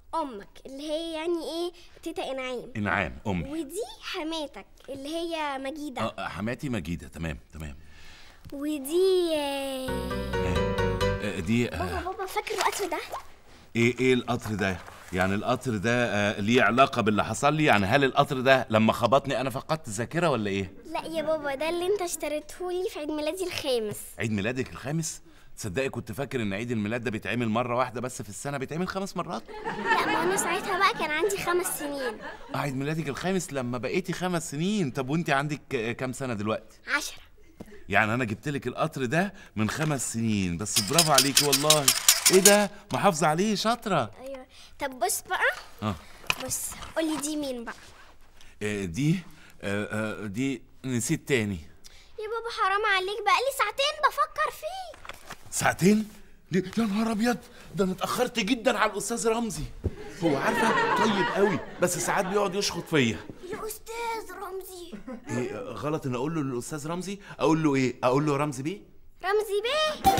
امك اللي هي يعني ايه تيتا انعام انعام امي ودي حماتك اللي هي مجيده اه حماتي مجيده تمام تمام ودي آه، آه، دي آه، بابا بابا فاكر القطر ده ايه ايه القطر ده يعني القطر ده آه، ليه علاقه باللي حصل لي يعني هل القطر ده لما خبطني انا فقدت الذاكره ولا ايه لا يا بابا ده اللي انت اشتريته لي في عيد ميلادي الخامس عيد ميلادك الخامس تصدقي كنت فاكر ان عيد الميلاد ده بيتعمل مره واحده بس في السنه بيتعمل خمس مرات لا ما انا ساعتها بقى كان عندي خمس سنين آه، عيد ميلادك الخامس لما بقيتي خمس سنين طب وانت عندك آه، كام سنه دلوقتي عشرة يعني انا جبت لك القطر ده من خمس سنين بس برافو عليكي والله ايه ده محافظه عليه شاطره ايوه طب بص بقى اه بص قولي دي مين بقى آه، دي آه، آه، دي نسيت تاني يا بابا حرام عليك بقى لي ساعتين بفكر فيه ساعتين ليه؟ يا نهار ابيض ده انا اتاخرت جدا على الاستاذ رمزي هو عارفه طيب قوي بس ساعات بيقعد يشخط فيا يا استاذ رمزي ايه آه، غلط ان اقول له للاستاذ رمزي اقول له ايه اقول له رمزي بيه رمزي بيه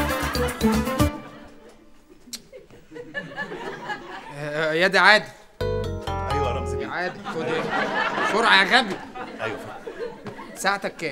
آه، يا دي عادل ايوه رمزي يا بيه عادل خد ايه بسرعه يا غبي ايوه ساعتك كام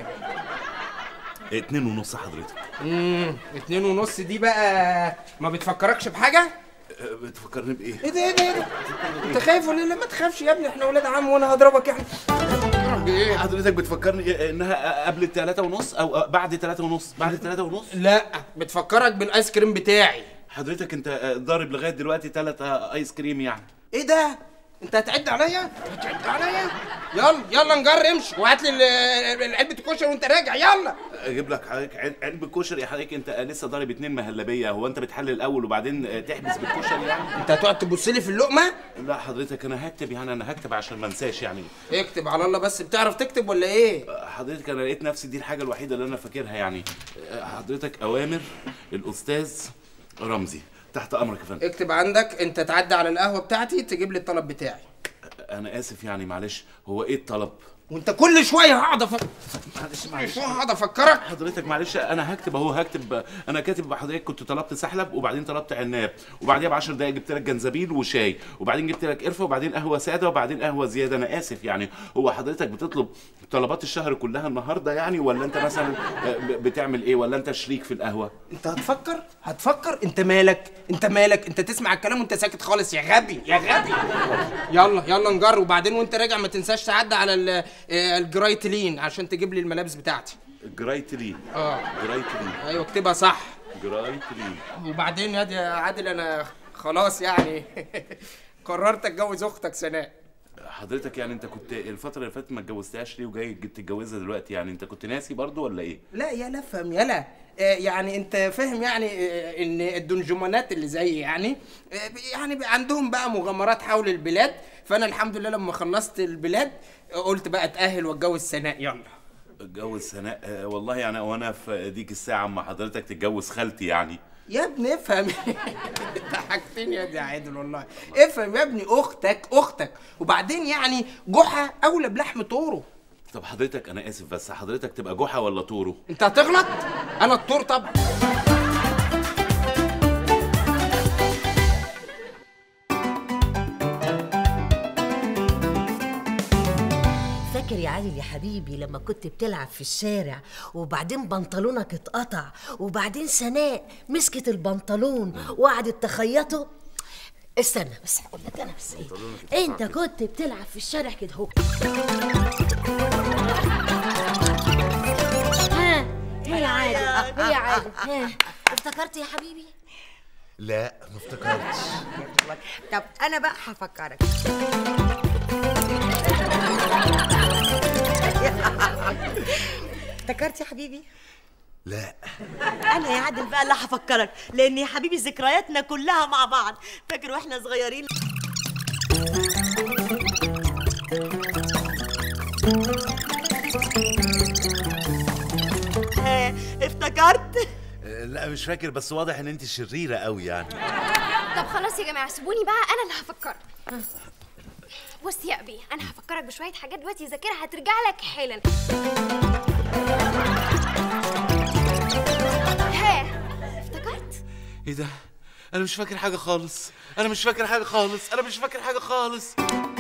إيه، اتنين ونص حضرتك امم اتنين ونص دي بقى ما بتفكركش بحاجه آه، بتفكرني بايه ايه ده ايه ده ايه ده انت خايف ولا لا ما تخافش يا ابني احنا ولاد عم وانا هضربك يعني بتفكرك بايه حضرتك بتفكرني إيه، انها قبل التلاتة ونص او بعد التلاتة ونص بعد التلاتة ونص لا بتفكرك بالايس كريم بتاعي حضرتك انت آه، ضارب لغايه دلوقتي تلاتة ايس كريم يعني ايه ده انت هتعد عليا هتعد عليا يلا يلا نجر امشي وهات لي ال- علبه الكشري وانت راجع يلا اجيب لك حضرتك عل- علبه كشري يا حضرتك انت لسه ضارب اتنين مهلبيه هو انت بتحلل الاول وبعدين آه، تحبس بالكشري يعني انت هتقعد تبص لي في اللقمه لا حضرتك انا هكتب يعني انا هكتب عشان ما انساش يعني اكتب على الله بس بتعرف تكتب ولا ايه آه، حضرتك انا لقيت نفسي دي الحاجه الوحيده اللي انا فاكرها يعني آه، حضرتك اوامر الاستاذ رمزي تحت امرك يا فندم اكتب عندك انت تعدي على القهوه بتاعتي تجيب لي الطلب بتاعي انا اسف يعني معلش هو ايه الطلب وانت كل شويه هقعد افكر معلش كل شويه هقعد افكرك حضرتك معلش انا هكتب اهو هكتب انا كاتب حضرتك كنت طلبت سحلب وبعدين طلبت عناب وبعديها ب 10 دقايق جبت لك جنزبيل وشاي وبعدين جبت لك قرفه وبعدين قهوه ساده وبعدين قهوه زياده انا اسف يعني هو حضرتك بتطلب طلبات الشهر كلها النهارده يعني ولا انت مثلا آه، ب- بتعمل ايه ولا انت شريك في القهوه انت هتفكر هتفكر انت مالك انت مالك انت تسمع الكلام وانت ساكت خالص يا غبي يا غبي يلا يلا نجر وبعدين وانت راجع ما تنساش تعدي على ال- آه، الجرايتلين عشان تجيب لي الملابس بتاعتي جرايتلين اه جرايتلين ايوه اكتبها صح جرايتلين وبعدين يا دي يا عادل انا خلاص يعني قررت اتجوز اختك سناء حضرتك يعني انت كنت الفتره اللي فاتت ما اتجوزتهاش ليه وجاي تتجوزها دلوقتي يعني انت كنت ناسي برضو ولا ايه لا يا لا افهم يلا آه، يعني انت فاهم يعني آه، ان الدنجمانات اللي زي يعني آه، يعني بقى عندهم بقى مغامرات حول البلاد فانا الحمد لله لما خلصت البلاد آه، قلت بقى اتاهل واتجوز سناء يلا اتجوز سناء آه، والله يعني وانا في ديك الساعه اما حضرتك تتجوز خالتي يعني يا ابني افهم ضحكتني يا دي عادل والله افهم يا ابني اختك اختك وبعدين يعني جحا اولى بلحم طوره طب حضرتك انا اسف بس حضرتك تبقى جحا ولا طورو انت هتغلط انا الطور طبعا فاكر يا علي يا حبيبي لما كنت بتلعب في الشارع وبعدين بنطلونك اتقطع وبعدين سناء مسكت البنطلون وقعدت تخيطه استنى بس هقول لك انا بس ايه انت كنت بتلعب في الشارع كده اهو ها هي عادل هي عادل ها افتكرت يا حبيبي لا ما افتكرتش طب انا بقى هفكرك افتكرت يا حبيبي لا انا يا عادل بقى اللي هفكرك لان يا حبيبي ذكرياتنا كلها مع بعض فاكر واحنا صغيرين ها، افتكرت آه، لا مش فاكر بس واضح ان انت شريره قوي يعني طب خلاص يا جماعه سيبوني بقى انا اللي هفكرك بص يا ابي انا هفكرك بشويه حاجات دلوقتي ذاكرها هترجع لك حالا ها افتكرت ايه ده انا مش فاكر حاجه خالص انا مش فاكر حاجه خالص انا مش فاكر حاجه خالص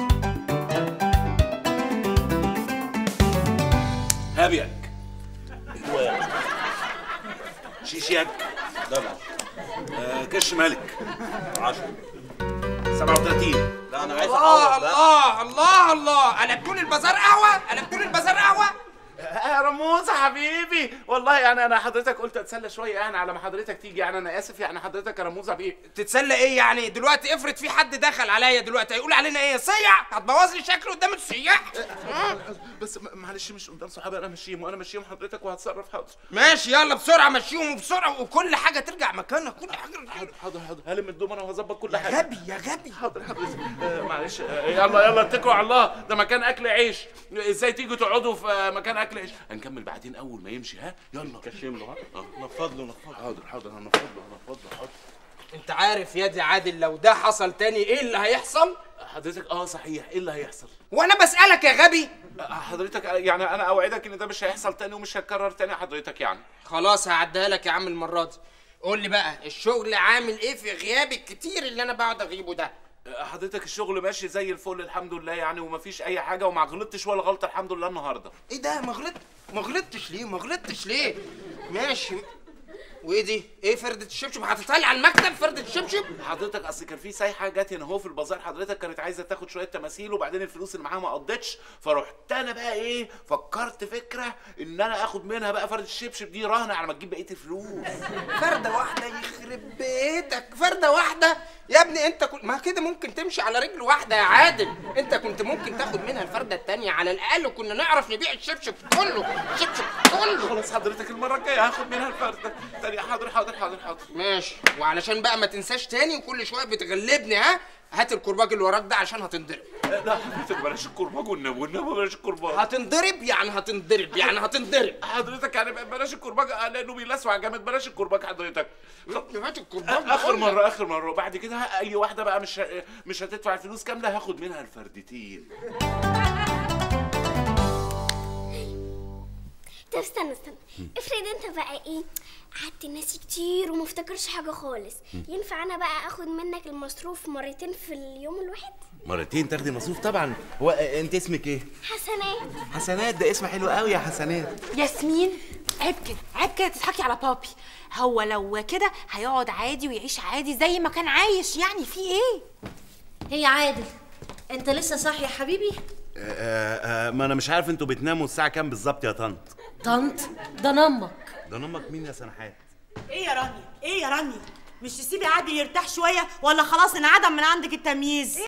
هابيك شيشيك طبعا آه كش ملك 10 37 لا انا عايز الله اعوض بقى الله الله الله قلبتوا البازار قهوه قلبتوا البازار قهوه يا رموز حبيبي والله يعني انا حضرتك قلت اتسلى شويه يعني على ما حضرتك تيجي يعني انا اسف يعني حضرتك يا رموز حبيبي تتسلى ايه يعني دلوقتي افرض في حد دخل عليا دلوقتي هيقول علينا ايه صيع هتبوظ لي شكله قدام السياح بس م- معلش مش قدام صحابي انا ماشيهم وانا ماشيهم حضرتك وهتصرف حاضر ماشي يلا بسرعه مشيهم بسرعه وكل حاجه ترجع مكانها كل حاجه حاضر حاضر حاضر هلم الدومنه وهظبط كل حاجه غبي يا غبي حاضر حضرتك آه معلش آه يلا يلا اتكلوا على الله ده مكان اكل عيش ازاي تيجوا تقعدوا في آه، مكان اكل عيش هنكمل بعدين اول ما يمشي ها يلا كشم له ها آه، نفض له نفض حاضر حاضر هنفض له هنفض له حاضر انت عارف يا دي عادل لو ده حصل تاني ايه اللي هيحصل حضرتك اه صحيح ايه اللي هيحصل وانا بسالك يا غبي آه، حضرتك آه، يعني انا اوعدك ان ده مش هيحصل تاني ومش هيتكرر تاني حضرتك يعني خلاص هعديها لك يا عم المره دي قول لي بقى الشغل عامل ايه في غيابي الكتير اللي انا بقعد اغيبه ده آه، حضرتك الشغل ماشي زي الفل الحمد لله يعني ومفيش اي حاجه وما غلطتش ولا غلطه الحمد لله النهارده ايه ده ما غلط ما غلطتش ليه ما غلطتش ليه ماشي وايه دي ايه فردة الشبشب حاططها لي على المكتب فردة الشبشب حضرتك اصل كان في سايحه جت هنا اهو في البازار حضرتك كانت عايزه تاخد شويه تماثيل وبعدين الفلوس اللي معاها ما قضتش فرحت انا بقى ايه فكرت فكره ان انا اخد منها بقى فرد الشبشب دي رهن على ما تجيب بقيه الفلوس فردة واحدة يخرب بيتك فردة واحدة يا ابني انت كنت ما كده ممكن تمشي على رجل واحدة يا عادل انت كنت ممكن تاخد منها الفردة التانية على الاقل كنا نعرف نبيع الشبشب كله الشبشب كله خلاص حضرتك المره الجايه هاخد منها الفرده تاني حاضر حاضر حاضر حاضر ماشي وعلشان بقى ما تنساش تاني وكل شوية بتغلبني ها هات الكرباج اللي وراك ده عشان هتنضرب آه، لا حضرتك بلاش الكرباج والنبي والنبي بلاش الكرباج هتنضرب يعني هتنضرب يعني هتنضرب حضرتك يعني بلاش الكرباج آه، لانه بيلسوع جامد بلاش الكرباج حضرتك هات الكرباج اخر بقول لك. مره اخر مره وبعد كده اي واحده بقى مش ه- مش هتدفع الفلوس كامله هاخد منها الفردتين طب استنى استنى افرض انت بقى ايه قعدت ناسي كتير وما افتكرش حاجه خالص ينفع انا بقى اخد منك المصروف مرتين في اليوم الواحد مرتين تاخدي مصروف طبعا هو آه، انت اسمك ايه حسنات حسنات ده اسم حلو قوي يا حسنات ياسمين عيب كده عيب كده تضحكي على بابي هو لو كده هيقعد عادي ويعيش عادي زي ما كان عايش يعني في ايه هي عادل انت لسه صاحي يا حبيبي آه آه ما انا مش عارف انتوا بتناموا الساعه كام بالظبط يا طنط طنط ده نمك ده نمك مين يا سنحات ايه يا رانيا ايه يا رانيا مش تسيبي عادل يرتاح شويه ولا خلاص انعدم من عندك التمييز